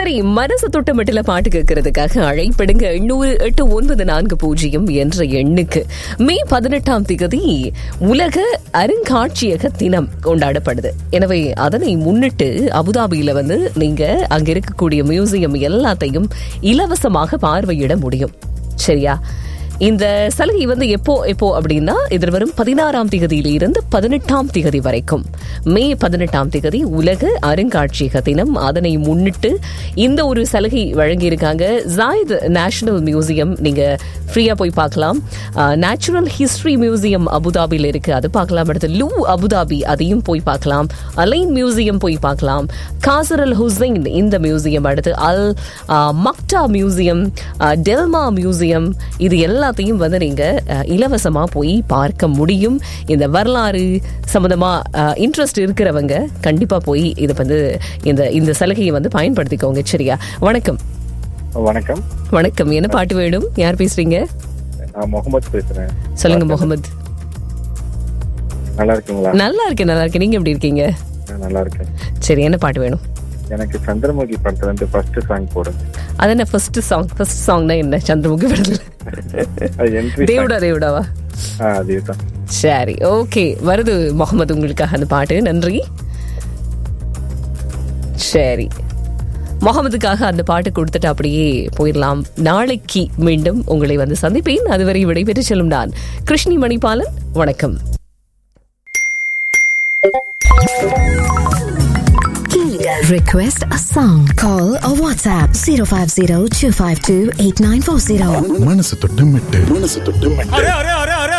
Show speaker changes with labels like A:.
A: சரி மனசு தொட்டமட்டில பாட்டு கேட்கறதுக்காக அழைப்பிடுங்க எண்ணூறு எட்டு ஒன்பது நான்கு பூஜ்ஜியம் என்ற எண்ணுக்கு மே பதினெட்டாம் திகதி உலக அருங்காட்சியக தினம் கொண்டாடப்படுது எனவே அதனை முன்னிட்டு அபுதாபியில வந்து நீங்க அங்க இருக்கக்கூடிய மியூசியம் எல்லாத்தையும் இலவசமாக பார்வையிட முடியும் சரியா இந்த சலுகை வந்து எப்போ எப்போ அப்படின்னா எதிர்வரும் பதினாறாம் திகதியில இருந்து பதினெட்டாம் திகதி வரைக்கும் மே பதினெட்டாம் திகதி உலக அருங்காட்சியக தினம் அதனை முன்னிட்டு இந்த ஒரு சலுகை வழங்கியிருக்காங்க ஜாயித் நேஷனல் மியூசியம் நீங்க ஃப்ரீயா போய் பார்க்கலாம் நேச்சுரல் ஹிஸ்டரி மியூசியம் அபுதாபியில் இருக்கு அது பார்க்கலாம் அடுத்து லூ அபுதாபி அதையும் போய் பார்க்கலாம் அலைன் மியூசியம் போய் பார்க்கலாம் காசர் அல் ஹுசைன் இந்த மியூசியம் அடுத்து அல் ஆ, மக்டா மியூசியம் ஆ, டெல்மா மியூசியம் இது எல்லாத்தையும் வந்து நீங்க அ, இலவசமா போய் பார்க்க முடியும் இந்த வரலாறு சம்பந்தமா இன்ட்ரெஸ்ட் இருக்கிறவங்க கண்டிப்பா போய் இதை வந்து இந்த இந்த சலுகையை வந்து பயன்படுத்திக்கோங்க சரியா வணக்கம்
B: வணக்கம்
A: வணக்கம் என்ன பாட்டு வேணும் யார் பேசுறீங்க
B: நான் முகமது பேசுறேன்
A: சொல்லுங்க முகமது
B: நல்லா இருக்கீங்களா
A: நல்லா இருக்கேன் நல்லா இருக்கேன் நீங்க எப்படி இருக்கீங்க
B: நான் நல்லா இருக்கேன்
A: சரி என்ன பாட்டு வேணும்
B: எனக்கு சந்திரமுகி படத்துல இருந்து ஃபர்ஸ்ட் சாங் போடுங்க
A: அது என்ன ஃபர்ஸ்ட் சாங் ஃபர்ஸ்ட் சாங்னா என்ன சந்திரமுகி படத்துல
B: அது என்ட்ரி
A: தேவடா தேவடாவா
B: அதேதான்
A: சரி ஓகே வருது முகமது உங்களுக்காக அந்த பாட்டு நன்றி சரி முகமதுக்காக அந்த பாட்டு கொடுத்துட்டு அப்படியே போயிடலாம் நாளைக்கு மீண்டும் உங்களை வந்து சந்திப்பேன் அதுவரை விடைபெற்று செல்லும் நான் கிருஷ்ணி மணிபாலன் வணக்கம்
C: Request a song. Call or WhatsApp 050 252 8940.
D: மனசு தொட்டு மெட்டு மனசு தொட்டு மெட்டு
E: अरे अरे अरे